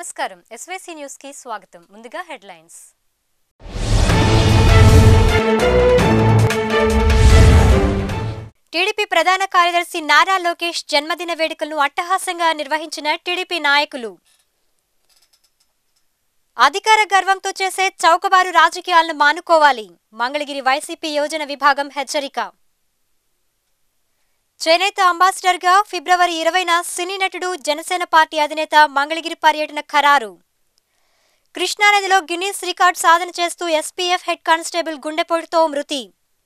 నమస్కారం SYC news కి స్వాగతం ముందుగా హెడ్లైన్స్ టీడీపీ ప్రధాన కార్యదర్శి నారా లోకేష్ జన్మదిన వేడుకలను అట్టహాసంగా నిర్వహించిన టీడీపీ నాయకులు అధికార గర్వంతో చేసే చౌకబారు రాజకీయాలను మానుకోవాలి మంగళగిరి వైసీపీ యోజన విభాగం హెచ్చరిక చేనేత అంబాసిడర్గా ఫిబ్రవరి ఇరవైన సినీ నటుడు జనసేన పార్టీ అధినేత మంగళగిరి పర్యటన ఖరారు కృష్ణానదిలో గిన్నీస్ రికార్డ్ సాధన చేస్తూ ఎస్పీఎఫ్ హెడ్ కానిస్టేబుల్ గుండెపోటుతో మృతి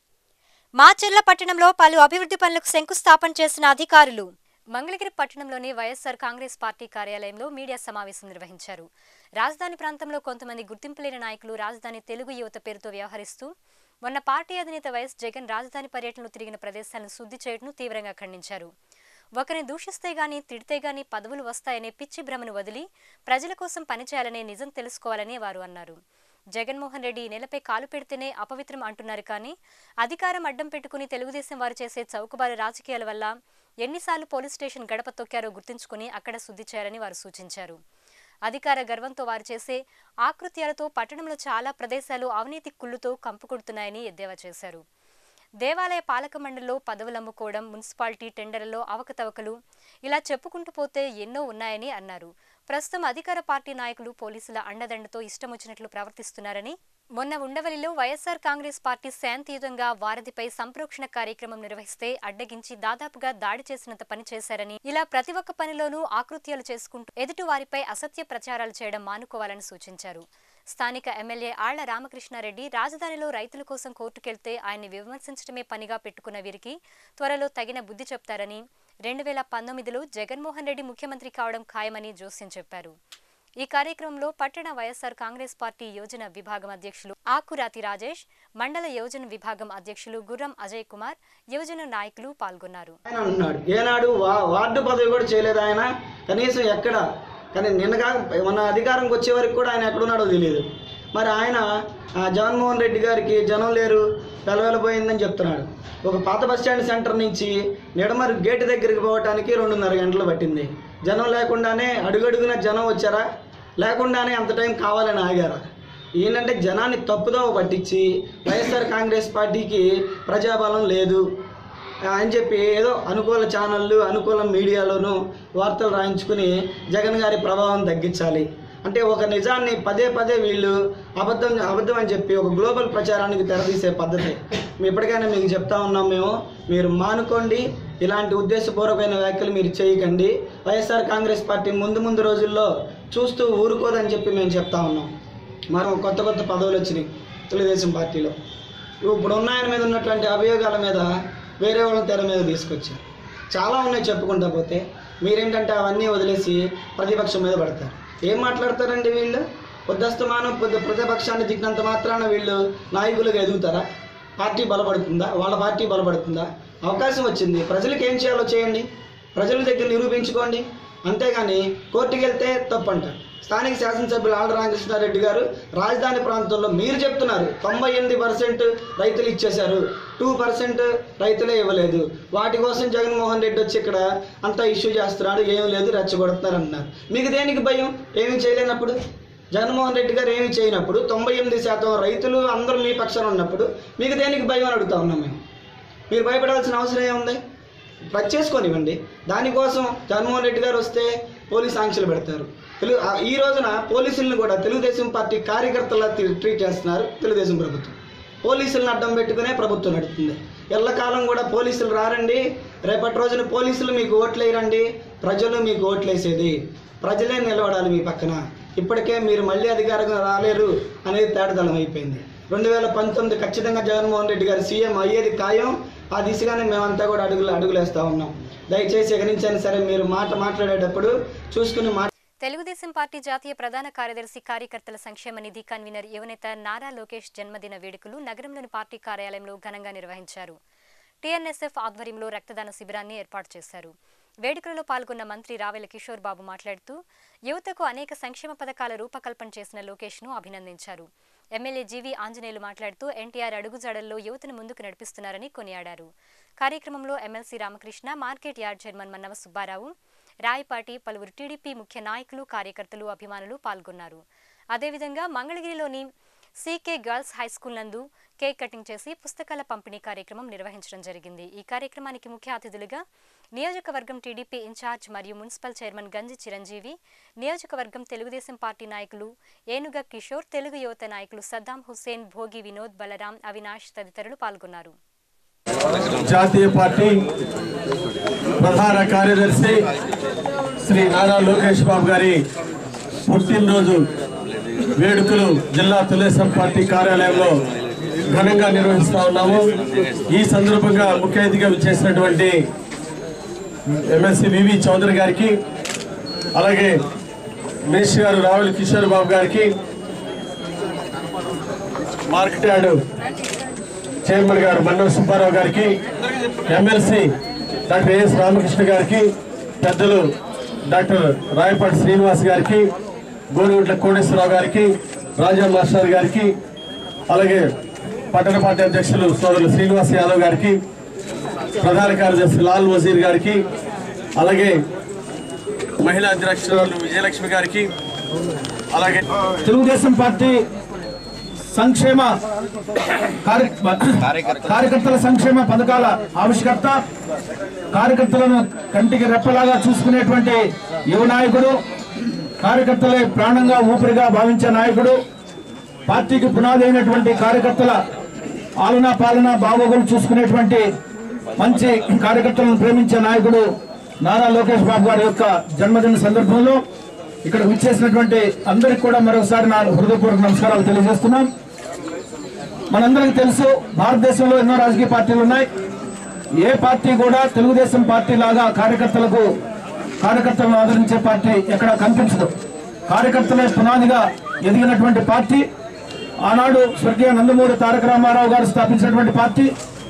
మాచెర్ల పట్టణంలో పలు అభివృద్ధి పనులకు శంకుస్థాపన చేసిన అధికారులు మంగళగిరి పట్టణంలోని వైఎస్ఆర్ కాంగ్రెస్ పార్టీ కార్యాలయంలో మీడియా సమావేశం నిర్వహించారు రాజధాని ప్రాంతంలో కొంతమంది గుర్తింపు లేని నాయకులు రాజధాని తెలుగు యువత పేరుతో వ్యవహరిస్తూ మొన్న పార్టీ అధినేత వైఎస్ జగన్ రాజధాని పర్యటనలో తిరిగిన ప్రదేశాలను శుద్ధి చేయడం తీవ్రంగా ఖండించారు ఒకరిని దూషిస్తే గాని తిడితే గాని పదవులు వస్తాయనే పిచ్చి భ్రమను వదిలి ప్రజల కోసం పనిచేయాలనే నిజం తెలుసుకోవాలని వారు అన్నారు జగన్మోహన్ రెడ్డి ఈ నెలపై కాలు పెడితేనే అపవిత్రం అంటున్నారు కానీ అధికారం అడ్డం పెట్టుకుని తెలుగుదేశం వారు చేసే చౌకబారు రాజకీయాల వల్ల ఎన్నిసార్లు పోలీస్ స్టేషన్ గడప తొక్కారో గుర్తుంచుకుని అక్కడ శుద్ధి చేయాలని వారు సూచించారు అధికార గర్వంతో వారు చేసే ఆకృత్యాలతో పట్టణంలో చాలా ప్రదేశాలు అవినీతి కుళ్ళుతో కంపుకొడుతున్నాయని ఎద్దేవా చేశారు దేవాలయ పాలక మండలిలో పదవులు అమ్ముకోవడం మున్సిపాలిటీ టెండర్లలో అవకతవకలు ఇలా చెప్పుకుంటూ పోతే ఎన్నో ఉన్నాయని అన్నారు ప్రస్తుతం అధికార పార్టీ నాయకులు పోలీసుల అండదండతో ఇష్టం వచ్చినట్లు ప్రవర్తిస్తున్నారని మొన్న ఉండవల్లిలో వైఎస్ఆర్ కాంగ్రెస్ పార్టీ శాంతియుతంగా వారధిపై సంప్రోక్షణ కార్యక్రమం నిర్వహిస్తే అడ్డగించి దాదాపుగా దాడి చేసినంత పని చేశారని ఇలా ప్రతి ఒక్క పనిలోనూ ఆకృత్యాలు చేసుకుంటూ ఎదుటి వారిపై అసత్య ప్రచారాలు చేయడం మానుకోవాలని సూచించారు స్థానిక ఎమ్మెల్యే ఆళ్ల రామకృష్ణారెడ్డి రాజధానిలో రైతుల కోసం కోర్టుకెళ్తే ఆయన్ని విమర్శించడమే పనిగా పెట్టుకున్న వీరికి త్వరలో తగిన బుద్ధి చెప్తారని రెండు వేల పంతొమ్మిదిలో జగన్మోహన్ రెడ్డి ముఖ్యమంత్రి కావడం ఖాయమని జోస్యం చెప్పారు ఈ కార్యక్రమంలో పట్టణ వైఎస్ఆర్ కాంగ్రెస్ పార్టీ యోజన విభాగం అధ్యక్షులు ఆకురాతి రాజేష్ మండల యోజన విభాగం అధ్యక్షులు గుర్రం అజయ్ కుమార్ యోజన నాయకులు పాల్గొన్నారు ఆయన అంటున్నాడు ఏనాడు వా వార్డు పదవి కూడా చేయలేదు ఆయన కనీసం ఎక్కడ కానీ నిన్నగా మన అధికారంకి వచ్చే వరకు కూడా ఆయన ఎక్కడున్నాడో తెలియదు మరి ఆయన ఆ, జగన్మోహన్ రెడ్డి గారికి జనం లేరు వెలవెలపోయిందని చెప్తున్నాడు ఒక పాత బస్ స్టాండ్ సెంటర్ నుంచి నిడమరు గేటు దగ్గరికి పోవటానికి రెండున్నర గంటలు పట్టింది జనం లేకుండానే అడుగడుగున జనం వచ్చారా లేకుండానే అంత టైం కావాలని ఆగారా ఏంటంటే జనాన్ని తప్పుదోవ పట్టించి వైఎస్ఆర్ కాంగ్రెస్ పార్టీకి ప్రజాబలం లేదు అని చెప్పి ఏదో అనుకూల ఛానళ్ళు అనుకూల మీడియాలోనూ వార్తలు రాయించుకుని జగన్ గారి ప్రభావం తగ్గించాలి అంటే ఒక నిజాన్ని పదే పదే వీళ్ళు అబద్ధం అబద్ధం అని చెప్పి ఒక గ్లోబల్ ప్రచారానికి తెరదీసే పద్ధతి మేము ఇప్పటికైనా మీకు చెప్తా ఉన్నాం మేము మీరు మానుకోండి ఇలాంటి ఉద్దేశపూర్వకమైన వ్యాఖ్యలు మీరు చేయకండి వైఎస్ఆర్ కాంగ్రెస్ పార్టీ ముందు ముందు రోజుల్లో చూస్తూ ఊరుకోదని చెప్పి మేము చెప్తా ఉన్నాం మనం కొత్త కొత్త పదవులు వచ్చినాయి తెలుగుదేశం పార్టీలో ఇప్పుడు ఉన్న ఆయన మీద ఉన్నటువంటి అభియోగాల మీద వేరే వాళ్ళని తెర మీద తీసుకొచ్చారు చాలా ఉన్నాయి చెప్పుకుంటా పోతే మీరేంటంటే అవన్నీ వదిలేసి ప్రతిపక్షం మీద పడతారు ఏం మాట్లాడతారండి వీళ్ళు పొద్దస్తమానం పొద్దు ప్రతిపక్షాన్ని దిగినంత మాత్రాన వీళ్ళు నాయకులుగా ఎదుగుతారా పార్టీ బలపడుతుందా వాళ్ళ పార్టీ బలపడుతుందా అవకాశం వచ్చింది ప్రజలకు ఏం చేయాలో చేయండి ప్రజల దగ్గర నిరూపించుకోండి అంతేగాని కోర్టుకి వెళ్తే తప్పు అంటారు స్థానిక శాసనసభ్యులు ఆళ్ళ రామకృష్ణారెడ్డి గారు రాజధాని ప్రాంతంలో మీరు చెప్తున్నారు తొంభై ఎనిమిది పర్సెంట్ రైతులు ఇచ్చేశారు టూ పర్సెంట్ రైతులే ఇవ్వలేదు వాటి కోసం జగన్మోహన్ రెడ్డి వచ్చి ఇక్కడ అంతా ఇష్యూ చేస్తున్నాడు ఏం లేదు రెచ్చగొడుతున్నారు అంటున్నారు మీకు దేనికి భయం ఏమీ చేయలేనప్పుడు జగన్మోహన్ రెడ్డి గారు ఏమీ చేయనప్పుడు తొంభై ఎనిమిది శాతం రైతులు అందరూ మీ పక్షాన ఉన్నప్పుడు మీకు దేనికి భయం అని అడుగుతా ఉన్నాం మేము మీరు భయపడాల్సిన అవసరం ఏముంది రద్దు చేసుకోనివ్వండి దానికోసం జగన్మోహన్ రెడ్డి గారు వస్తే పోలీస్ ఆంక్షలు పెడతారు తెలుగు ఆ- ఈ రోజున పోలీసులను కూడా తెలుగుదేశం పార్టీ కార్యకర్తలా తి- ట్రీట్ చేస్తున్నారు తెలుగుదేశం ప్రభుత్వం పోలీసులను అడ్డం పెట్టుకునే ప్రభుత్వం నడుస్తుంది ఎల్లకాలం కూడా పోలీసులు రారండి రేపటి రోజున పోలీసులు మీకు ఓట్లు వేయరండి ప్రజలు మీకు ఓట్లు వేసేది ప్రజలే నిలబడాలి మీ పక్కన ఇప్పటికే మీరు మళ్ళీ అధికారంగా రాలేరు అనేది తేటతలం అయిపోయింది రెండు వేల పంతొమ్మిది ఖచ్చితంగా జగన్మోహన్ రెడ్డి గారు సీఎం అయ్యేది ఖాయం ఆ దిశగానే మేమంతా కూడా అడుగులు అడుగులేస్తా ఉన్నాం దయచేసి ఇక నుంచైనా సరే మీరు మాట మాట్లాడేటప్పుడు చూసుకుని మాట తెలుగుదేశం పార్టీ జాతీయ ప్రధాన కార్యదర్శి కార్యకర్తల సంక్షేమ నిధి కన్వీనర్ యువనేత నారా లోకేష్ జన్మదిన వేడుకలు నగరంలోని పార్టీ కార్యాలయంలో ఘనంగా నిర్వహించారు టీఎన్ఎస్ఎఫ్ ఆధ్వర్యంలో రక్తదాన శిబిరాన్ని ఏర్పాటు చేశారు వేడుకలలో పాల్గొన్న మంత్రి రావెల కిషోర్ బాబు మాట్లాడుతూ యువతకు అనేక సంక్షేమ పథకాల రూపకల్పన చేసిన లోకేష్ను అభినందించారు ఎమ్మెల్యే జీవి ఆంజనేయులు మాట్లాడుతూ ఎన్టీఆర్ అడుగుజాడల్లో యువతను ముందుకు నడిపిస్తున్నారని కొనియాడారు కార్యక్రమంలో MLC Ramakrishna market yard chairman Mannava Subbarao Rayapati పలువురు టీడీపీ ముఖ్య నాయకులు కార్యకర్తలు అభిమానులు పాల్గొన్నారు అదేవిధంగా మంగళగిరిలోని సీకే గర్ల్స్ హై స్కూల్ నందు కేక్ కటింగ్ చేసి పుస్తకాల పంపిణీ కార్యక్రమం నిర్వహించడం జరిగింది ఈ కార్యక్రమానికి ముఖ్య అతిథులుగా నియోజకవర్గం టీడీపీ ఇన్ఛార్జ్ మరియు మున్సిపల్ చైర్మన్ గంజి చిరంజీవి నియోజకవర్గం తెలుగుదేశం పార్టీ నాయకులు ఏనుగ కిషోర్ తెలుగు యువత నాయకులు సద్దాం హుస్సేన్ భోగి వినోద్ బలరాం అవినాష్ తదితరులు పాల్గొన్నారు జాతీయ పార్టీ ప్రధాన కార్యదర్శి శ్రీ నారా లోకేష్ బాబు గారి పుట్టినరోజు వేడుకలు జిల్లా తెలుగుదేశం పార్టీ కార్యాలయంలో ఘనంగా నిర్వహిస్తా ఉన్నాము ఈ సందర్భంగా ముఖ్య అతిథిగా చేసినటువంటి ఎమ్మెల్సీ వివి చౌదరి గారికి అలాగే మినిస్టర్ గారు రావుల కిషోర్ బాబు గారికి మార్కెట్ యార్డు చైర్మన్ గారు మన్నవ సుబ్బారావు గారికి ఎమ్మెల్సీ డాక్టర్ ఏఎస్ రామకృష్ణ గారికి పెద్దలు డాక్టర్ రాయపాటి శ్రీనివాస్ గారికి గోడిగుట్ల కోటేశ్వరరావు గారికి రాజా మాస్టర్ గారికి అలాగే పట్టణ పార్టీ అధ్యక్షులు సోదరులు శ్రీనివాస్ యాదవ్ గారికి ప్రధాన కార్యదర్శి లాల్ వజీర్ గారికి అలాగే మహిళా అధ్యక్షురాలు విజయలక్ష్మి గారికి అలాగే తెలుగుదేశం పార్టీ సంక్షేమ కార్య- కార్యకర్తల సంక్షేమ పథకాల ఆవిష్కర్త కార్యకర్తలను కంటికి రెప్పలాగా చూసుకునేటువంటి యువ నాయకుడు కార్యకర్తలే ప్రాణంగా ఊపిరిగా భావించే నాయకుడు పార్టీకి పునాది అయినటువంటి కార్యకర్తల ఆలన పాలన బాగోగులు చూసుకునేటువంటి మంచి కార్యకర్తలను ప్రేమించే నాయకుడు నారా లోకేష్ బాబు గారి యొక్క జన్మదిన సందర్భంలో ఇక్కడ విచ్చేసినటువంటి అందరికి కూడా మరొకసారి నా హృదయపూర్వక నమస్కారాలు తెలియజేస్తున్నాం మనందరికీ తెలుసు భారతదేశంలో ఎన్నో రాజకీయ పార్టీలు ఉన్నాయి ఏ పార్టీ కూడా తెలుగుదేశం పార్టీ లాగా కార్యకర్తలకు కార్యకర్తలను ఆదరించే పార్టీ ఎక్కడ కనిపించదు కార్యకర్తలే పునాదిగా ఎదిగినటువంటి పార్టీ ఆనాడు స్వర్గీయ నందమూరి తారక రామారావు గారు స్థాపించినటువంటి పార్టీ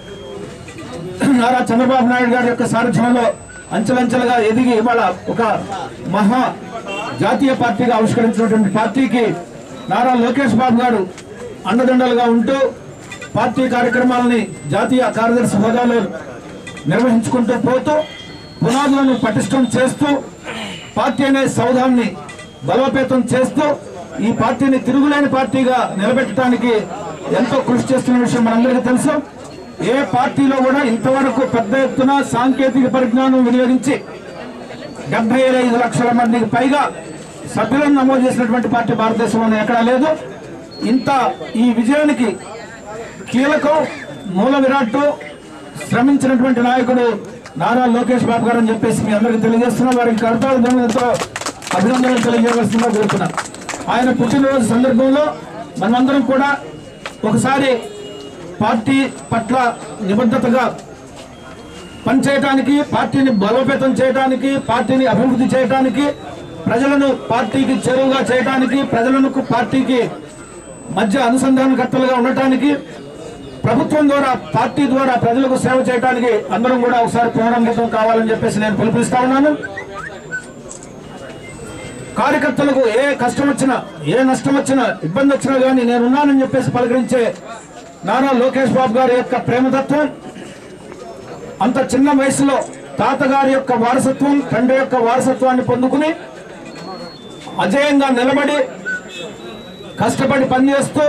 నారా చంద్రబాబు నాయుడు గారి యొక్క సారథ్యంలో అంచెలంచెలుగా ఎదిగి ఇవాళ ఒక మహా జాతీయ పార్టీగా ఆవిష్కరించినటువంటి పార్టీకి నారా లోకేష్ బాబు గారు అండదండలుగా ఉంటూ పార్టీ కార్యక్రమాలని జాతీయ కార్యదర్శి హోదాలో నిర్వహించుకుంటూ పోతూ పునాదులను పటిష్టం చేస్తూ పార్టీ అనే సౌధాన్ని బలోపేతం చేస్తూ ఈ పార్టీని తిరుగులేని పార్టీగా నిలబెట్టడానికి ఎంతో కృషి చేస్తున్న విషయం మనందరికీ తెలుసు ఏ పార్టీలో కూడా ఇంతవరకు పెద్ద ఎత్తున సాంకేతిక పరిజ్ఞానం వినియోగించి డెబ్బై ఐదు లక్షల మందికి పైగా సభ్యులను నమోదు చేసినటువంటి పార్టీ భారతదేశంలో ఎక్కడా లేదు ఇంత ఈ విజయానికి కీలకం మూల విరాట్ శ్రమించినటువంటి నాయకుడు నారా లోకేష్ బాబు గారు అని చెప్పేసి మీ అందరికీ తెలియజేస్తున్నా వారికి కర్తవ్యంతో అభినందనలు తెలియజేయవలసిందిగా కోరుతున్నా ఆయన పుట్టినరోజు సందర్భంలో మనమందరం కూడా ఒకసారి పార్టీ పట్ల నిబద్ధతగా పనిచేయడానికి పార్టీని బలోపేతం చేయడానికి పార్టీని అభివృద్ధి చేయడానికి ప్రజలను పార్టీకి చేరువుగా చేయడానికి ప్రజలను పార్టీకి మధ్య అనుసంధానకర్తలుగా ఉండటానికి ప్రభుత్వం ద్వారా పార్టీ ద్వారా ప్రజలకు సేవ చేయడానికి అందరం కూడా ఒకసారి పునరంకితం కావాలని చెప్పేసి నేను పిలుపునిస్తా ఉన్నాను కార్యకర్తలకు ఏ కష్టం వచ్చినా ఏ నష్టం వచ్చినా ఇబ్బంది వచ్చినా కానీ నేను ఉన్నానని చెప్పేసి పలకరించే నారా లోకేష్ బాబు గారి యొక్క ప్రేమతత్వం అంత చిన్న వయసులో తాతగారి యొక్క వారసత్వం తండ్రి యొక్క వారసత్వాన్ని పొందుకుని అజేయంగా నిలబడి కష్టపడి పనిచేస్తూ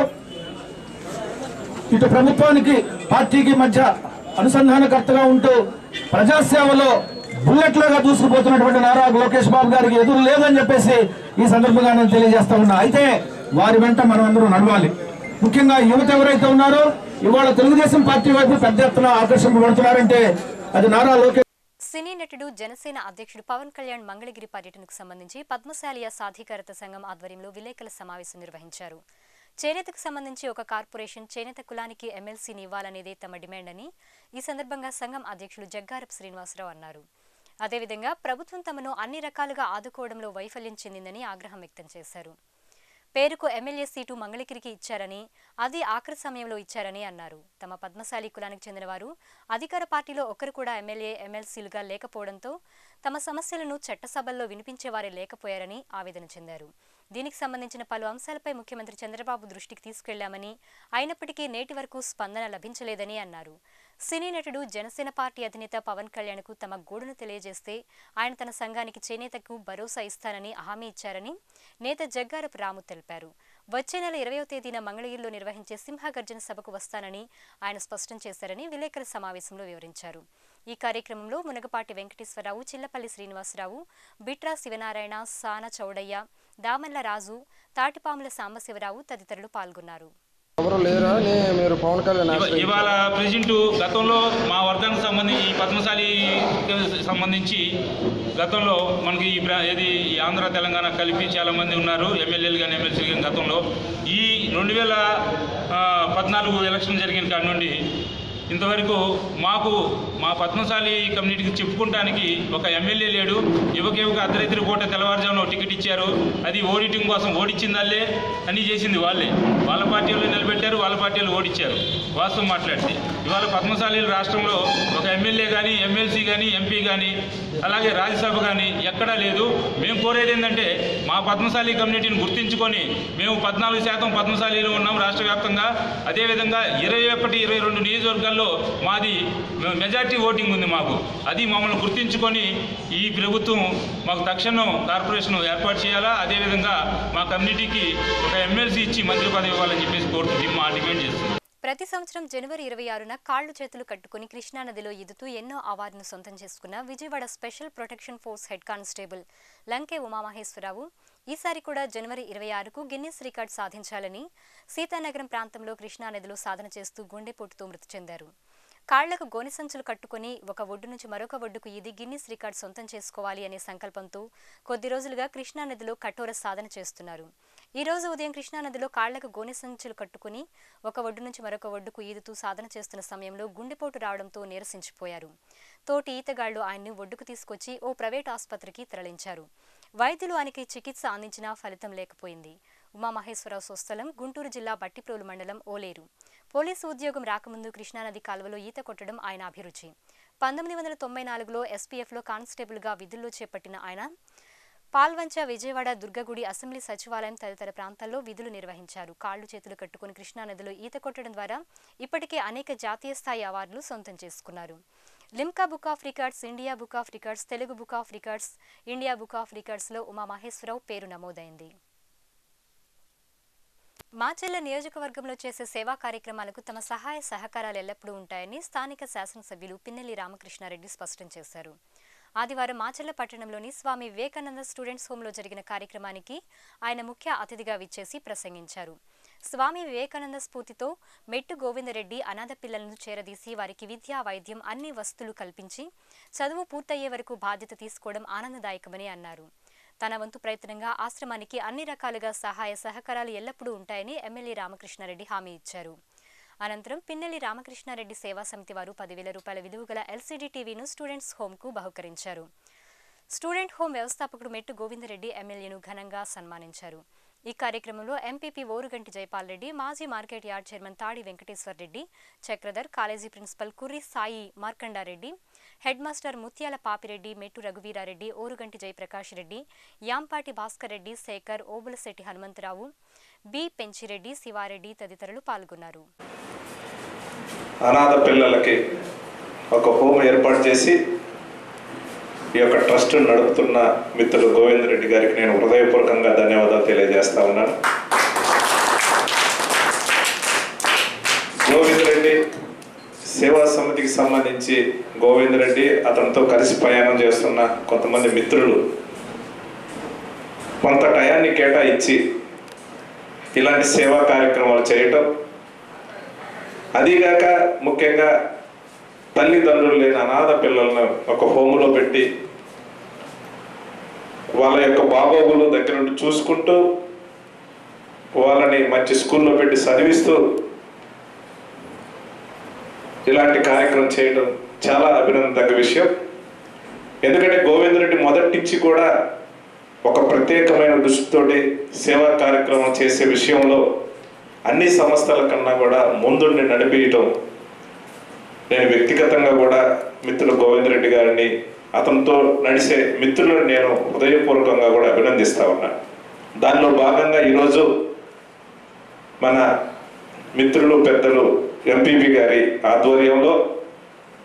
ఇటు ప్రభుత్వానికి పార్టీకి మధ్య అనుసంధానకర్తగా ఉంటూ ప్రజాసేవలో బుల్లెట్లాగా దూసుకుపోతున్నటువంటి నారా లోకేష్ బాబు గారికి ఎదురు లేదని చెప్పేసి ఈ సందర్భంగా నేను తెలియజేస్తా ఉన్నా అయితే వారి వెంట మనం అందరూ నడవాలి ముఖ్యంగా యువత ఎవరైతే ఉన్నారో ఇవాళ తెలుగుదేశం పార్టీ వైపు పెద్ద ఎత్తున ఆకర్షింపబడుతున్నారంటే అది నారా లోకేష్ సినీ నటుడు జనసేన అధ్యక్షుడు పవన్ కళ్యాణ్ మంగళగిరి పర్యటనకు సంబంధించి పద్మశాలియ సాధికారత సంఘం ఆధ్వర్యంలో విలేకరుల సమావేశం నిర్వహించారు చేనేతకు సంబంధించి ఒక కార్పొరేషన్ చేనేత కులానికి ఎమ్మెల్సీని ఇవ్వాలనేదే తమ డిమాండ్ అని ఈ సందర్భంగా సంఘం అధ్యక్షులు జగ్గారపు శ్రీనివాసరావు అన్నారు అదేవిధంగా ప్రభుత్వం తమను అన్ని రకాలుగా ఆదుకోవడంలో వైఫల్యం చెందిందని ఆగ్రహం వ్యక్తం చేశారు పేరుకు ఎమ్మెల్యే సీటు మంగళగిరికి ఇచ్చారని అది ఆఖరి సమయంలో ఇచ్చారని అన్నారు తమ పద్మశాలి కులానికి చెందినవారు అధికార పార్టీలో ఒకరు కూడా ఎమ్మెల్యే ఎమ్మెల్సీలుగా లేకపోవడంతో తమ సమస్యలను చట్టసభల్లో వినిపించేవారే లేకపోయారని ఆవేదన చెందారు దీనికి సంబంధించిన పలు అంశాలపై ముఖ్యమంత్రి చంద్రబాబు దృష్టికి తీసుకెళ్లామని అయినప్పటికీ నేటి వరకు స్పందన లభించలేదని అన్నారు సినీ నటుడు జనసేన పార్టీ అధినేత పవన్ కళ్యాణ్కు తమ గూడును తెలియజేస్తే ఆయన తన సంఘానికి చేనేతకు భరోసా ఇస్తానని హామీ ఇచ్చారని నేత జగ్గారపు రాము తెలిపారు వచ్చే నెల ఇరవయో తేదీన మంగళగిరిలో నిర్వహించే సింహగర్జన సభకు వస్తానని ఆయన స్పష్టం చేశారని విలేకరుల సమావేశంలో వివరించారు ఈ కార్యక్రమంలో మునగపాటి వెంకటేశ్వరరావు చిల్లపల్లి శ్రీనివాసరావు బిట్రా శివనారాయణ సాన చౌడయ్య దామల్ల రాజు తాటిపాముల సాంబశివరావు తదితరులు పాల్గొన్నారు ఎవరు లేరా అని మీరు పవన్ కళ్యాణ్ ఇవ- ఆశ్రయించారు. ఇవాళ ప్రెసిడెంట్ గతంలో మా వర్గానికి సంబంధించి ఈ పద్మశాలి సంబంధించి గతంలో మనకి ఈ ప్ర- ఏది ఈ ఆంధ్ర తెలంగాణ కలిపి చాలా మంది ఉన్నారు ఎమ్మెల్యేలు కానీ ఎమ్మెల్సీలు కానీ గతంలో ఈ రెండు వేల ఆ, పద్నాలుగు ఎలక్షన్ జరిగిన కాడి నుండి ఇంతవరకు మాకు మా పద్మశాలి కమ్యూనిటీకి చెప్పుకుంటానికి ఒక ఎమ్మెల్యే లేడు యువక యువక అర్ధరైతులు పూట తెల్లవారుజామున ఒక టికెట్ ఇచ్చారు అది ఓడిటింగ్ కోసం ఓడించింది వాళ్ళే అన్నీ చేసింది వాళ్ళే వాళ్ళ పార్టీ వాళ్ళు నిలబెట్టారు వాళ్ళ పార్టీ వాళ్ళు ఓడించారు వాస్తవం మాట్లాడితే ఇవాళ పద్మశాలీలు రాష్ట్రంలో ఒక ఎమ్మెల్యే కానీ ఎమ్మెల్సీ కానీ ఎంపీ కానీ అలాగే రాజ్యసభ కానీ ఎక్కడా లేదు మేము కోరేది ఏంటంటే మా పద్మశాలి కమ్యూనిటీని గుర్తించుకొని మేము పద్నాలుగు శాతం పద్మశాలీలు ఉన్నాం రాష్ట్ర వ్యాప్తంగా అదేవిధంగా ఇరవై ఒకటి ఇరవై రెండు నియోజకవర్గాల్లో మాది మెజార్టీ ఓటింగ్ ఉంది మాకు అది మమ్మల్ని గుర్తించుకొని ఈ ప్రభుత్వం మాకు తక్షణం కార్పొరేషన్ ఏర్పాటు చేయాలా అదేవిధంగా మా కమ్యూనిటీకి ఒక ఎమ్మెల్సీ ఇచ్చి మంత్రి పదవి ఇవ్వాలని చెప్పేసి కోరుతుంది మా డిమాండ్ చేస్తుంది ప్రతి సంవత్సరం జనవరి ఇరవై ఆరున కాళ్లు చేతులు కట్టుకుని కృష్ణానదిలో ఈదుతూ ఎన్నో అవార్డును సొంతం చేసుకున్న Vijayawada special protection force head constable Lanke Umamaheswararao ఈసారి కూడా జనవరి ఇరవై ఆరుకు గిన్నిస్ రికార్డ్ సాధించాలని సీతానగరం ప్రాంతంలో కృష్ణానదిలో సాధన చేస్తూ గుండెపోటుతో మృతి చెందారు కాళ్లకు గోనె సంచులు కట్టుకుని ఒక ఒడ్డు నుంచి మరొక ఒడ్డుకు ఈది గిన్నిస్ రికార్డ్ సొంతం చేసుకోవాలి అనే సంకల్పంతో కొద్ది రోజులుగా కృష్ణానదిలో కఠోర సాధన చేస్తున్నారు ఈ రోజు ఉదయం కృష్ణానదిలో కాళ్లకు గోనె సంచులు కట్టుకుని ఒక ఒడ్డు నుంచి మరొక ఒడ్డుకు ఈదుతూ సాధన చేస్తున్న సమయంలో గుండెపోటు రావడంతో నీరసించిపోయారు తోటి ఈతగాళ్లు ఆయన్ని ఒడ్డుకు తీసుకొచ్చి ఓ ప్రైవేట్ ఆసుపత్రికి తరలించారు వైద్యులు ఆయనకి చికిత్స అందించినా ఫలితం లేకపోయింది ఉమామహేశ్వరరావు స్వస్థలం గుంటూరు జిల్లా బట్టిప్రోలు మండలం ఓలేరు పోలీసు ఉద్యోగం రాకముందు కృష్ణానది కాలువలో ఈత కొట్టడం ఆయన అభిరుచి పంతొమ్మిది వందల తొంభై నాలుగులో ఎస్పీఎఫ్లో కానిస్టేబుల్గా విధుల్లో చేపట్టిన ఆయన పాల్వంచ విజయవాడ దుర్గగుడి అసెంబ్లీ సచివాలయం తదితర ప్రాంతాల్లో విధులు నిర్వహించారు కాళ్లు చేతులు కట్టుకుని కృష్ణానదిలో ఈత కొట్టడం ద్వారా ఇప్పటికే అనేక జాతీయ స్థాయి అవార్డులు సొంతం చేసుకున్నారు Limca book of records India book of records Telugu book of records India book of రికార్డ్స్లో ఉమామహేశ్వరరావు పేరు నమోదైంది మాచెల్ల నియోజకవర్గంలో చేసే సేవా కార్యక్రమాలకు తమ సహాయ సహకారాలు ఎల్లప్పుడూ ఉంటాయని స్థానిక శాసనసభ్యులు పిన్నెల్లి రామకృష్ణారెడ్డి స్పష్టం చేశారు ఆదివారం మాచెల్ల పట్టణంలోని స్వామి వివేకానంద స్టూడెంట్స్ హోంలో జరిగిన కార్యక్రమానికి ఆయన ముఖ్య అతిథిగా విచ్చేసి ప్రసంగించారు స్వామి వివేకానంద స్ఫూర్తితో మెట్టు గోవిందరెడ్డి అనాథ పిల్లలను చేరదీసి వారికి విద్యా వైద్యం అన్ని వస్తువులు కల్పించి చదువు పూర్తయ్యే వరకు బాధ్యత తీసుకోవడం ఆనందదాయకమని అన్నారు తన వంతు ప్రయత్నంగా ఆశ్రమానికి అన్ని రకాలుగా సహాయ సహకారాలు ఎల్లప్పుడూ ఉంటాయని ఎమ్మెల్యే రామకృష్ణారెడ్డి హామీ ఇచ్చారు అనంతరం పిన్నెల్లి రామకృష్ణారెడ్డి సేవా సమితి వారు పదివేల రూపాయల విలువ గల ఎల్సీడీ టీవీను స్టూడెంట్స్ హోంకు బహుకరించారు స్టూడెంట్ హోం వ్యవస్థాపకుడు మెట్టు గోవిందరెడ్డి ఎమ్మెల్యేను ఘనంగా సన్మానించారు ఈ కార్యక్రమంలో ఎంపీపీ ఓరుగంటి జైపాల్ రెడ్డి మాజీ market yard chairman Tadi Venkateswar Reddy Chakradhar college principal Kurri Sai Markandareddy head master Mutyala Papireddy Mettu Raghuveerareddy Orugante Jayaprakash Reddy Yampati Bhaskar Reddy Sekhar Obulasetty Hanumantharao B Penchireddy Sivareddy తదితరులు పాల్గొన్నారు అనాథ పిల్లలకి ఒక హోమ్ ఏర్పాటు చేసి ఈ యొక్క ట్రస్ట్ నడుపుతున్న మిత్రుడు గోవింద్ రెడ్డి గారికి నేను హృదయపూర్వకంగా ధన్యవాదాలు తెలియజేస్తా ఉన్నాను గోవింద్ రెడ్డి సేవా సమితికి సంబంధించి గోవింద్ రెడ్డి అతనితో కలిసి ప్రయాణం చేస్తున్న కొంతమంది మిత్రులు కొంత టయాన్ని కేటాయించి ఇలాంటి సేవా కార్యక్రమాలు చేయటం అదీగాక ముఖ్యంగా తల్లిదండ్రులు లేని అనాథ పిల్లలను ఒక హోములో పెట్టి వాళ్ళ యొక్క బాగోగులు దగ్గర నుండి చూసుకుంటూ వాళ్ళని మంచి స్కూల్లో పెట్టి చదివిస్తూ ఇలాంటి కార్యక్రమం చేయడం చాలా అభినందన విషయం ఎందుకంటే గోవింద్ రెడ్డి మొదటి నుంచి కూడా ఒక ప్రత్యేకమైన దృష్టితోటి సేవా కార్యక్రమం చేసే విషయంలో అన్ని సంస్థల కన్నా కూడా ముందుండి నడిపించటం నేను వ్యక్తిగతంగా కూడా మిత్రులు గోవింద్ రెడ్డి గారిని అతనితో నడిచే మిత్రులను నేను హృదయపూర్వకంగా కూడా అభినందిస్తా ఉన్నాను దానిలో భాగంగా ఈరోజు మన మిత్రులు పెద్దలు ఎంపీపీ గారి ఆధ్వర్యంలో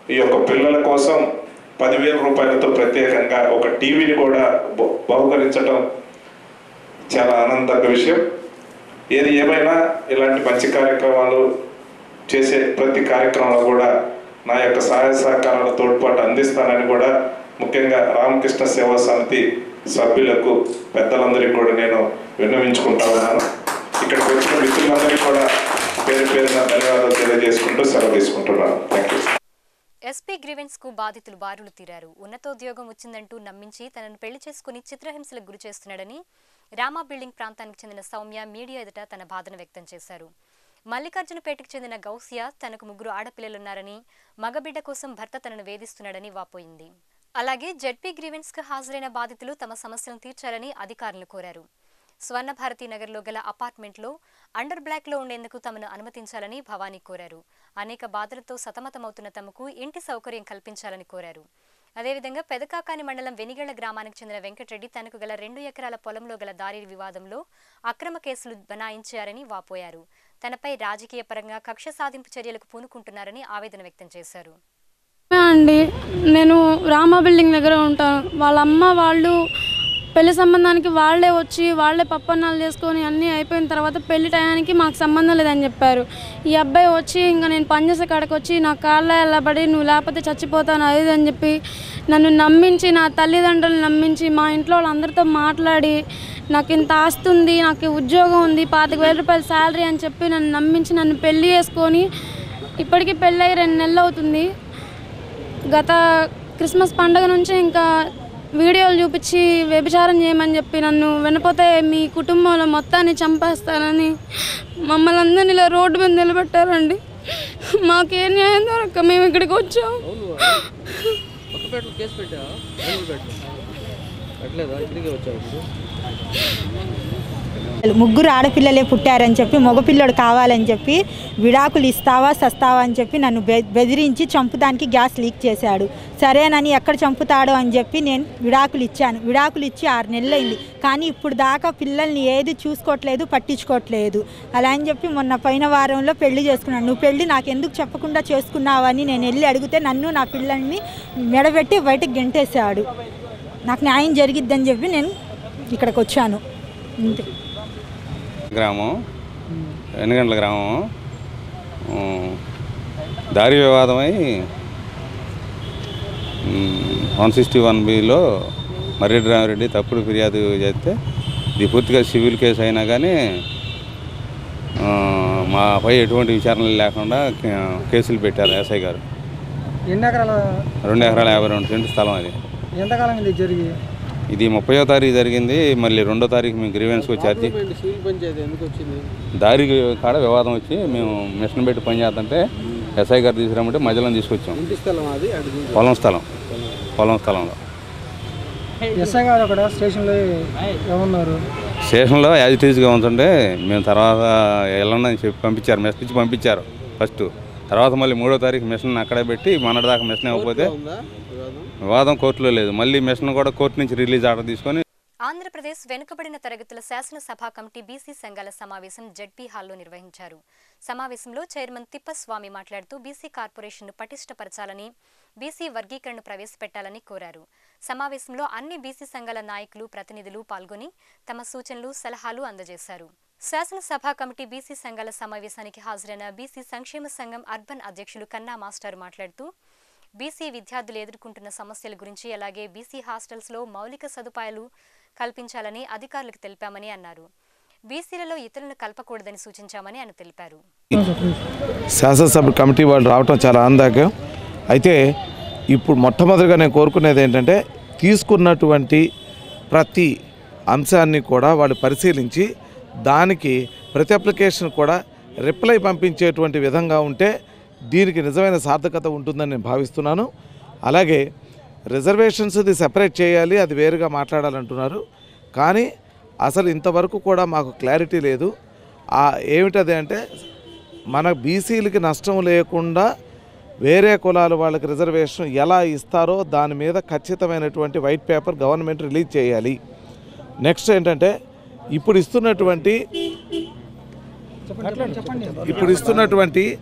ఈ యొక్క పిల్లల కోసం పదివేల రూపాయలతో ప్రత్యేకంగా ఒక టీవీని కూడా బహు- బహుకరించడం చాలా ఆనందక విషయం ఏది ఏమైనా ఇలాంటి మంచి కార్యక్రమాలు చేసే ప్రతి కార్యక్రమంలో కూడా నా యొక్క సహాయ సహకారాల తోడ్పాటు అందిస్తానని కూడా ముఖ్యంగా రామకృష్ణ సేవా సమితి సభ్యులకు పెద్దలందరికీ కూడా నేను విన్నవించుకుంటా ఉన్నాను ఇక్కడికి వచ్చిన మిత్రులందరికీ కూడా పేరు పేరున ధన్యవాదాలు తెలియజేసుకుంటూ సెలవు తీసుకుంటున్నాను థ్యాంక్ యూ ఎస్పీ గ్రీవెన్స్ కు బాధితులు బారులు తీరారు ఉన్నతోద్యోగం వచ్చిందంటూ నమ్మించి తనను పెళ్లి చేసుకుని చిత్రహింసలకు గురి చేస్తున్నాడని రామా బిల్డింగ్ ప్రాంతానికి చెందిన సౌమ్య మీడియా ఎదుట తన బాధను వ్యక్తం చేశారు మల్లికార్జునపేటకు చెందిన గౌసియా తనకు ముగ్గురు ఆడపిల్లలున్నారని మగబిడ్డ కోసం భర్త తనను వేధిస్తున్నాడని వాపోయింది అలాగే జడ్పీ గ్రీవెన్స్ కు హాజరైన బాధితులు తమ సమస్యలను తీర్చాలని అధికారులు కోరారు స్వర్ణ భారతి నగర్లో గల అపార్ట్మెంట్లో అండర్ బ్లాక్ లో ఉండేందుకు తమను అనుమతించాలని భవానీ కోరారు అనేక బాధలతో సతమతమవుతున్న తమకు ఇంటి సౌకర్యం కల్పించాలని కోరారు అదేవిధంగా పెదకాకాని మండలం వెనిగళ్ల గ్రామానికి చెందిన వెంకటరెడ్డి తనకు గల రెండు ఎకరాల పొలంలో గల దారి వివాదంలో అక్రమ కేసులు బనాయించారని వాపోయారు తనపై రాజకీయ పరంగా కక్ష సాధింపు చర్యలకు పూనుకుంటున్నారని ఆవేదన వ్యక్తం చేశారు అండి నేను రామా బిల్డింగ్ దగ్గర ఉంటాను వాళ్ళ అమ్మ వాళ్ళు పెళ్లి సంబంధానికి వాళ్ళే వచ్చి వాళ్ళే పప్పన్నాలు చేసుకొని అన్నీ అయిపోయిన తర్వాత పెళ్లి టయానికి మాకు సంబంధం లేదని చెప్పారు ఈ అబ్బాయి వచ్చి ఇంకా నేను పనిచేసే కాడకి వచ్చి నా కాళ్ళ వెళ్ళబడి నువ్వు లేకపోతే చచ్చిపోతాను అది ఇది అని చెప్పి నన్ను నమ్మించి నా తల్లిదండ్రులు నమ్మించి మా ఇంట్లో వాళ్ళందరితో మాట్లాడి నాకు ఇంత ఆస్తి ఉంది నాకు ఉద్యోగం ఉంది పాతిక వేల రూపాయల శాలరీ అని చెప్పి నన్ను నమ్మించి నన్ను పెళ్లి చేసుకొని ఇప్పటికీ పెళ్ళి అయ్యి రెండు నెలలు అవుతుంది గత క్రిస్మస్ పండగ నుంచి ఇంకా వీడియోలు చూపించి వ్యభిచారం చేయమని చెప్పి నన్ను వినపోతే మీ కుటుంబంలో మొత్తాన్ని చంపేస్తానని మమ్మల్ని అందరిని ఇలా రోడ్డు మీద నిలబెట్టారండి మాకే న్యాయం దొరక్క మేము ఇక్కడికి వచ్చాం ముగ్గురు ఆడపిల్లలే పుట్టారని చెప్పి మగపిల్లడు కావాలని చెప్పి విడాకులు ఇస్తావా సస్తావా అని చెప్పి నన్ను బె బెదిరించి చంపుదానికి గ్యాస్ లీక్ చేశాడు సరేనని ఎక్కడ చంపుతాడో అని చెప్పి నేను విడాకులు ఇచ్చాను విడాకులు ఇచ్చి ఆరు నెలలు అయింది కానీ ఇప్పుడు దాకా పిల్లల్ని ఏది చూసుకోవట్లేదు పట్టించుకోవట్లేదు అలా అని చెప్పి మొన్న పైన వారంలో పెళ్లి చేసుకున్నాను నువ్వు పెళ్లి నాకు ఎందుకు చెప్పకుండా చేసుకున్నావని నేను వెళ్ళి అడిగితే నన్ను నా పిల్లల్ని మెడబెట్టి బయటకు గెంటేశాడు నాకు న్యాయం జరిగిద్దని చెప్పి నేను ఇక్కడికి వచ్చాను అంతే గ్రామం ఎన్నిగంటల గ్రామం ఉమ్, దారి వివాదమై వన్ సిక్స్టీ వన్ బిలో మర్రెడ్డి రామిరెడ్డి తప్పుడు ఫిర్యాదు చేస్తే ఇది పూర్తిగా సివిల్ కేసు అయినా కానీ ఆ, మాపై ఎటువంటి విచారణలు లేకుండా కే- కేసులు పెట్టారు ఎస్ఐ గారు ఎన్ని ఎకరాల రెండు ఎకరాల యాభై రెండు సెంటు స్థలం అది ఎంతకాలం ఇది జరిగి ఇది ముప్పయో తారీఖు జరిగింది మళ్ళీ రెండో తారీఖు మేము గ్రీవెన్స్కి వచ్చారు దారి కాడ వివాదం వచ్చి మేము మిషన్ పెట్టి పని చేస్తుంటే ఎస్ఐ గారు తీసుకురామంటే మధ్యలో తీసుకొచ్చాం పొలం స్థలం పొలం స్థలంలో ఎస్ఐ గారు అక్కడ స్టేషన్లో ఏమన్నారు స్టేషన్లో యాజ్ ఇట్ ఈజ్గా ఉంటుంటే మేము తర్వాత వెళ్ళండి అని చెప్పి పంపించారు మెసేజ్ ఇచ్చి పంపించారు ఫస్ట్ తర్వాత మళ్ళీ మూడో తారీఖు మిషన్ అక్కడే పెట్టి మొన్నటిదాకా మిషన్ ఇవ్వకపోతే వివాదం కోర్టులో లేదు మళ్ళీ మిషన్ కూడా కోర్టు నుంచి రిలీజ్ ఆర్డర్ తీసుకొని ఆంధ్రప్రదేశ్ వెనుకబడిన తరగతుల శాసనసభ కమిటీ బీసీ సంఘాల సమావేశం జడ్పీ హాల్లో నిర్వహించారు సమావేశంలో చైర్మన్ తిప్పస్వామి మాట్లాడుతూ బీసీ కార్పొరేషన్ను పటిష్టపరచాలని బీసీ వర్గీకరణను ప్రవేశపెట్టాలని కోరారు సమావేశంలో అన్ని బీసీ సంఘాల నాయకులు ప్రతినిధులు పాల్గొని తమ సూచనలు సలహాలు అందజేశారు శాసనసభ కమిటీ బీసీ సంఘాల సమావేశానికి హాజరైన బీసీ సంక్షేమ సంఘం అర్బన్ అధ్యక్షులు కన్నా మాస్టర్ మాట్లాడుతూ బీసీ విద్యార్థులు ఎదుర్కొంటున్న సమస్యల గురించి అలాగే బీసీ హాస్టల్స్లో మౌలిక సదుపాయాలు కల్పించాలని అధికారులకు తెలిపామని అన్నారు బీసీలలో ఇతరులను కలపకూడదని సూచించామని ఆయన తెలిపారు శాసనసభ కమిటీ వాళ్ళు రావటం చాలా ఆనందకరం అయితే ఇప్పుడు మొట్టమొదటిగా నేను కోరుకునేది ఏంటంటే తీసుకున్నటువంటి ప్రతి అంశాన్ని కూడా వాళ్ళు పరిశీలించి దానికి ప్రతి అప్లికేషన్ కూడా రిప్లై పంపించేటువంటి విధంగా ఉంటే దీనికి నిజమైన సార్థకత ఉంటుందని నేను భావిస్తున్నాను అలాగే రిజర్వేషన్స్ది సెపరేట్ చేయాలి అది వేరుగా మాట్లాడాలంటున్నారు కానీ అసలు ఇంతవరకు కూడా మాకు క్లారిటీ లేదు ఆ ఏమిటది అంటే మన బీసీలకి నష్టం లేకుండా వేరే కులాల వాళ్ళకి రిజర్వేషన్ ఎలా ఇస్తారో దాని మీద ఖచ్చితమైనటువంటి వైట్ పేపర్ గవర్నమెంట్ రిలీజ్ చేయాలి నెక్స్ట్ ఏంటంటే ఇప్పుడు ఇస్తున్నటువంటి ఇప్పుడు ఇస్తున్నటువంటి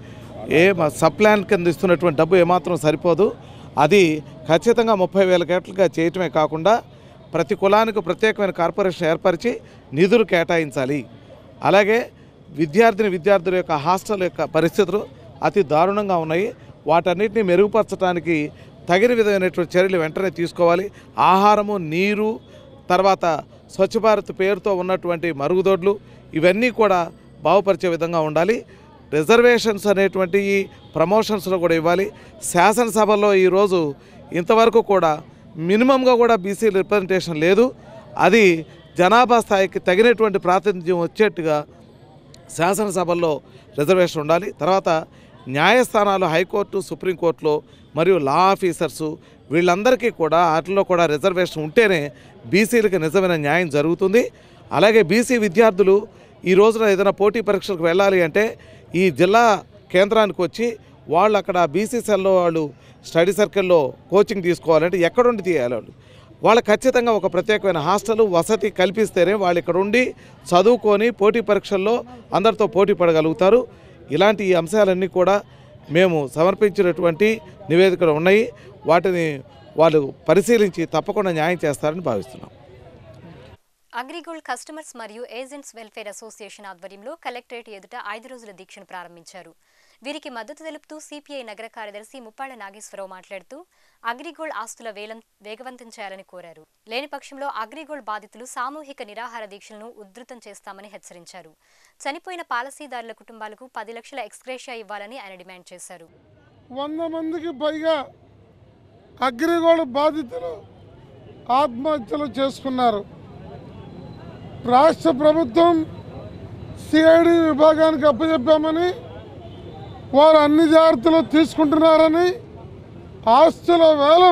ఏ సబ్ ప్లాన్ కింద ఇస్తున్నటువంటి డబ్బు ఏమాత్రం సరిపోదు అది ఖచ్చితంగా ముప్పై వేల కోట్లుగా చేయటమే కాకుండా ప్రతి కులానికి ప్రత్యేకమైన కార్పొరేషన్ ఏర్పరిచి నిధులు కేటాయించాలి అలాగే విద్యార్థిని విద్యార్థుల యొక్క హాస్టల్ యొక్క పరిస్థితులు అతి దారుణంగా ఉన్నాయి వాటన్నిటిని మెరుగుపరచడానికి తగిన విధమైనటువంటి చర్యలు వెంటనే తీసుకోవాలి ఆహారము నీరు తర్వాత స్వచ్ఛ భారత్ పేరుతో ఉన్నటువంటి మరుగుదొడ్లు ఇవన్నీ కూడా బాగుపరిచే విధంగా ఉండాలి రిజర్వేషన్స్ అనేటువంటి ప్రమోషన్స్లో కూడా ఇవ్వాలి శాసనసభలో ఈరోజు ఇంతవరకు కూడా మినిమంగా కూడా బీసీ రిప్రజెంటేషన్ లేదు అది జనాభా స్థాయికి తగినటువంటి ప్రాతినిధ్యం వచ్చేట్టుగా శాసనసభల్లో రిజర్వేషన్ ఉండాలి తర్వాత న్యాయస్థానాలు హైకోర్టు సుప్రీంకోర్టులో మరియు లా ఆఫీసర్సు వీళ్ళందరికీ కూడా వాటిలో కూడా రిజర్వేషన్ ఉంటేనే బీసీలకు నిజమైన న్యాయం జరుగుతుంది అలాగే బీసీ విద్యార్థులు ఈ రోజున ఏదైనా పోటీ పరీక్షలకు వెళ్ళాలి అంటే ఈ జిల్లా కేంద్రానికి వచ్చి వాళ్ళు అక్కడ బీసీ సెల్లో వాళ్ళు స్టడీ సర్కిల్లో కోచింగ్ తీసుకోవాలంటే ఎక్కడుండి తీయాలి వాళ్ళు వాళ్ళకి ఖచ్చితంగా ఒక ప్రత్యేకమైన హాస్టల్ వసతి కల్పిస్తేనే వాళ్ళు ఇక్కడ ఉండి చదువుకొని పోటీ పరీక్షల్లో అందరితో పోటీ పడగలుగుతారు ఇలాంటి ఈ అంశాలన్నీ కూడా మేము సమర్పించినటువంటి నివేదికలు ఉన్నాయి వాటిని వాళ్ళు పరిశీలించి తప్పకుండా న్యాయం చేస్తారని భావిస్తున్నాం అగ్రిగోల్డ్ కస్టమర్స్ మరియు ఏజెంట్స్ వెల్ఫేర్ అసోసియేషన్ ఆధ్వర్యంలో కలెక్టరేట్ ఎదుట ఐదు రోజుల దీక్షను ప్రారంభించారు వీరికి మద్దతు తెలుపుతూ సిపిఐ నగర కార్యదర్శి ముప్పాళ్ల నాగేశ్వరరావు మాట్లాడుతూ అగ్రిగోల్డ్ ఆస్తుల వేలం వేగవంతం చేయాలని కోరారు లేని పక్షంలో అగ్రిగోల్డ్ బాధితులు సామూహిక నిరాహార దీక్షలను ఉధృతం చేస్తామని హెచ్చరించారు చనిపోయిన పాలసీదారుల కుటుంబాలకు పది లక్షల ఎక్స్గ్రేషియా ఇవ్వాలని ఆయన డిమాండ్ చేశారు వంద మందికి పైగా అగ్రిగోల్డ్ బాధితులు ఆత్మహత్యలు చేసుకున్నారు రాష్ట్ర ప్రభుత్వం సిఐడి విభాగానికి అప్పచెప్పామని వారు అన్ని జాగ్రత్తలు తీసుకుంటున్నారని ఆస్తుల వేలం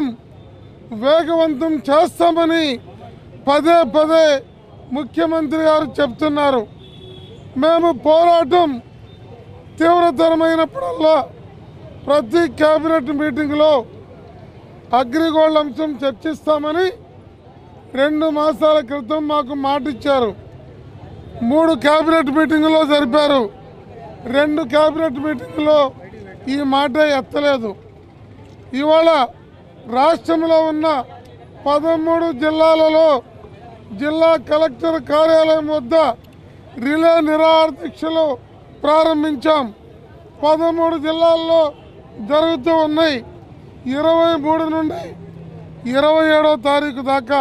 వేగవంతం చేస్తామని పదే పదే ముఖ్యమంత్రి గారు చెప్తున్నారు మేము పోరాటం తీవ్రతరమైనప్పుడల్లా ప్రతి కేబినెట్ మీటింగ్లో అగ్రిగోల్డ్ అంశం చర్చిస్తామని రెండు మాసాల క్రితం మాకు మాట ఇచ్చారు మూడు కేబినెట్ మీటింగులో జరిపారు రెండు కేబినెట్ మీటింగులో ఈ మాట ఎత్తలేదు ఇవాళ రాష్ట్రంలో ఉన్న పదమూడు జిల్లాలలో జిల్లా కలెక్టర్ కార్యాలయం వద్ద రిలే నిరాహార దీక్షలు ప్రారంభించాం పదమూడు జిల్లాల్లో జరుగుతూ ఉన్నాయి ఇరవై మూడు నుండి ఇరవై ఏడో తారీఖు దాకా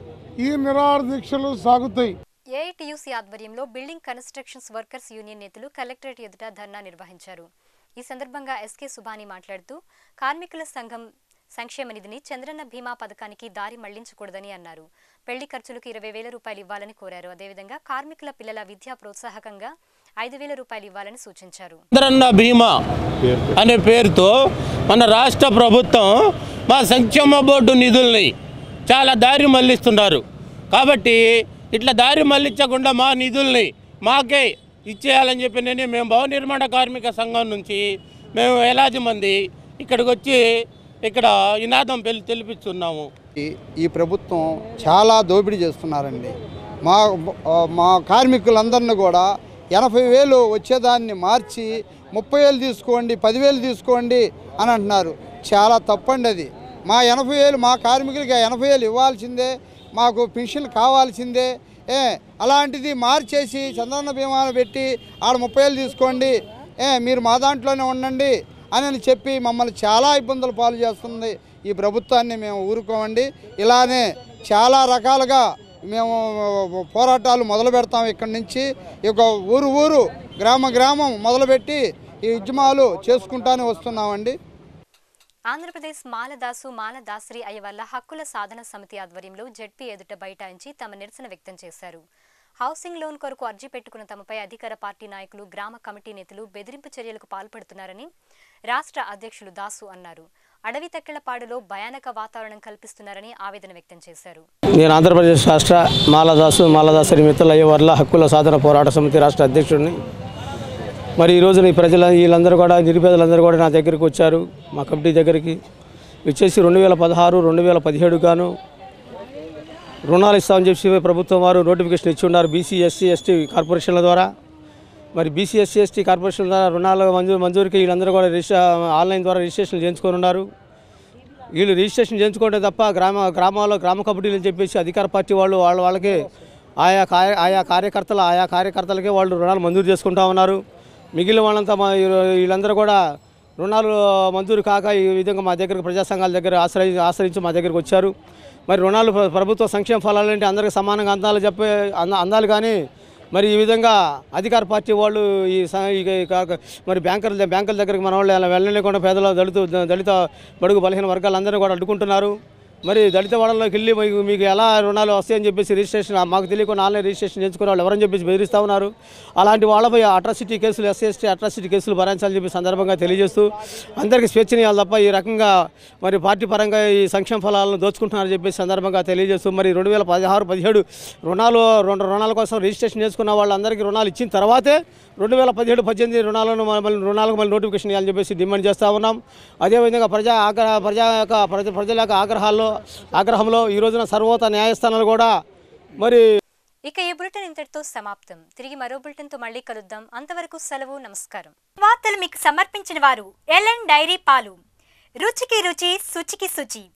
ఈ నిరాహార దీక్షలు సాగుతాయి ఏఐటియుసి ఆధ్వర్యంలో బిల్డింగ్ కన్స్ట్రక్షన్స్ వర్కర్స్ యూనియన్ నేతలు కలెక్టరేట్ ఎదుట ధర్నా నిర్వహించారు ఈ సందర్భంగా ఎస్కే సుబాని మాట్లాడుతూ కార్మికుల సంఘం సంక్షేమ నిధిని చంద్రన్న బీమా పథకానికి దారి మళ్లించకూడదని అన్నారు పెళ్లి ఖర్చులకు ఇరవై వేల రూపాయలు ఇవ్వాలని కోరారు అదేవిధంగా కార్మికుల పిల్లల విద్యా ప్రోత్సాహకంగా ఐదు వేల రూపాయలు ఇవ్వాలని సూచించారు చంద్రన్న బీమా అనే పేరుతో మన రాష్ట్ర ప్రభుత్వం మా సంక్షేమ బోర్డు నిధుల్ని చాలా దారి మళ్లిస్తున్నారు కాబట్టి ఇట్లా దారి మళ్లించకుండా మా నిధుల్ని మాకే ఇచ్చేయాలని చెప్పి నేను మేము భవన నిర్మాణ కార్మిక సంఘం నుంచి మేము వేలాది మంది ఇక్కడికి వచ్చి ఇక్కడ ఇనాదం పెళ్లి తెలిపిస్తున్నాము ఈ- ఈ ప్రభుత్వం చాలా దోపిడీ చేస్తున్నారండి మా మా కార్మికులందరినీ కూడా ఎనభై వేలు వచ్చేదాన్ని మార్చి ముప్పై వేలు తీసుకోండి పదివేలు తీసుకోండి అని అంటున్నారు చాలా తప్పండి అది మా ఎనభై వేలు మా కార్మికులకి ఆ ఎనభై వేలు ఇవ్వాల్సిందే మాకు పెన్షన్ కావాల్సిందే ఏ అలాంటిది మార్చేసి చంద్రన్న బీమాలు పెట్టి ఆడ ముప్పై వేలు తీసుకోండి ఏ మీరు మా దాంట్లోనే ఉండండి అని అని చెప్పి మమ్మల్ని చాలా ఇబ్బందులు పాలు చేస్తుంది ఈ ప్రభుత్వాన్ని మేము ఊరుకోమండి ఇలానే చాలా రకాలుగా మేము పోరాటాలు మొదలు పెడతాం ఇక్కడి నుంచి ఇక ఊరు ఊరు గ్రామ గ్రామం మొదలుపెట్టి ఈ ఉద్యమాలు చేసుకుంటానే వస్తున్నామండి ఆంధ్రప్రదేశ్ మాలదాసు మాలదాసరి అయ్యవల్ల హక్కుల సాధన సమితి ఆధ్వర్యంలో జడ్పీ ఎదుట బైఠాయించి తమ నిరసన వ్యక్తం చేశారు హౌసింగ్ లోన్ కొరకు అర్జీ పెట్టుకున్న తమపై అధికార పార్టీ నాయకులు గ్రామ కమిటీ నేతలు బెదిరింపు చర్యలకు పాల్పడుతున్నారని రాష్ట్ర అధ్యక్షులు దాసు అన్నారు అడవి తక్కెళ్లపాడులో భయానక వాతావరణం కల్పిస్తున్నారని ఆవేదన వ్యక్తం చేశారు నేను ఆంధ్రప్రదేశ్ రాష్ట్ర మాలదాసు మాలదాసరి మిత్రుల అయ్యవర్ల హక్కుల సాధన పోరాట సమితి రాష్ట్ర అధ్యక్షుడిని మరి ఈ రోజున ఈ ప్రజల వీళ్ళందరూ కూడా నిరుపేదలందరూ కూడా నా దగ్గరికి వచ్చారు మా కమిటీ దగ్గరికి వచ్చేసి రెండు వేల పదహారు రెండు వేల పదిహేడు గాను రుణాలు ఇస్తామని చెప్పి ప్రభుత్వం వారు నోటిఫికేషన్ ఇచ్చి ఉన్నారు బీసీ ఎస్సీ ఎస్టీ కార్పొరేషన్ల ద్వారా మరి బీసీ ఎస్సీ ఎస్టీ కార్పొరేషన్ ద్వారా రుణాలు మంజూరు మంజూరుకి వీళ్ళందరూ కూడా రిజిస్టర్ ఆన్లైన్ ద్వారా రిజిస్ట్రేషన్ చేయించుకొని ఉన్నారు వీళ్ళు రిజిస్ట్రేషన్ చేయించుకుంటే తప్ప గ్రామ గ్రామాల్లో గ్రామ కమిటీలు అని చెప్పేసి అధికార పార్టీ వాళ్ళు వాళ్ళ వాళ్ళకి ఆయా కార్య ఆయా కార్యకర్తలు ఆయా కార్యకర్తలకే వాళ్ళు రుణాలు మంజూరు చేసుకుంటా ఉన్నారు మిగిలిన వాళ్ళంతా మా వీళ్ళందరూ కూడా రుణాలు మంజూరు కాక ఈ విధంగా మా దగ్గరకు ప్రజా సంఘాల దగ్గర ఆశ్రయి ఆశ్రయించి మా దగ్గరకు వచ్చారు మరి రుణాలు ప్ర- ప్రభుత్వ సంక్షేమ ఫలాలు అంటే అందరికీ సమానంగా అందాలి చెప్పే అంద అందాలి కానీ మరి ఈ విధంగా అధికార పార్టీ వాళ్ళు ఈ స- ఈ కా- మరి బ్యాంకర్ల బ్యాంకుల దగ్గరికి మన వాళ్ళు అలా వెళ్ళలేకుండా పేదల దళిత దళిత బడుగు బలహీన వర్గాలందరూ కూడా అడ్డుకుంటున్నారు మరి దళిత వాళ్ళలోకి వెళ్ళి మీకు మీకు ఎలా రుణాలు వస్తాయని చెప్పేసి రిజిస్ట్రేషన్ మాకు తెలియకుండా ఆన్లైన్ రిజిస్ట్రేషన్ చేసుకునే వాళ్ళు ఎవరని చెప్పేసి బెదిరిస్తూ ఉన్నారు అలాంటి వాళ్ళపై అట్రాసిటీ కేసులు ఎస్సీ ఎస్టీ అట్రాసిటీ కేసులు భరించాలని చెప్పి సందర్భంగా తెలియజేస్తూ అందరికీ స్వేచ్ఛనీయాలి తప్ప ఈ రకంగా మరి పార్టీ పరంగా ఈ సంక్షేమ ఫలాలను దోచుకుంటున్నారని చెప్పేసి సందర్భంగా తెలియజేస్తూ మరి రెండు వేల పదహారు పదిహేడు రుణాలు రెండు రుణాల కోసం రిజిస్ట్రేషన్ చేసుకున్న వాళ్ళందరికీ రుణాలు ఇచ్చిన తర్వాతే రెండు వేల పదిహేడు పద్దెనిమిది రుణాలను మన- మళ్ళీ రుణాలకు మళ్ళీ నోటిఫికేషన్ ఇవ్వాలని చెప్పేసి డిమాండ్ చేస్తూ ఉన్నాం అదేవిధంగా ప్రజా ఆగ్రహ ప్రజా యొక్క ప్రజ ప్రజల యొక్క ఆగ్రహాల్లో ఆగ్రహంలో ఈ రోజున సర్వోత న్యాయస్థానాలు కూడా మరి ఇక ఈ బులెటిన్ ఇంతటితో సమాప్తం తిరిగి మరో బులెటిన్ తో మళ్ళీ కలుద్దాం అంతవరకు సెలవు నమస్కారం వార్తలు మీకు సమర్పించిన వారు ఎల్ఎన్ డైరీ పాలు రుచికి రుచి శుచికి శుచి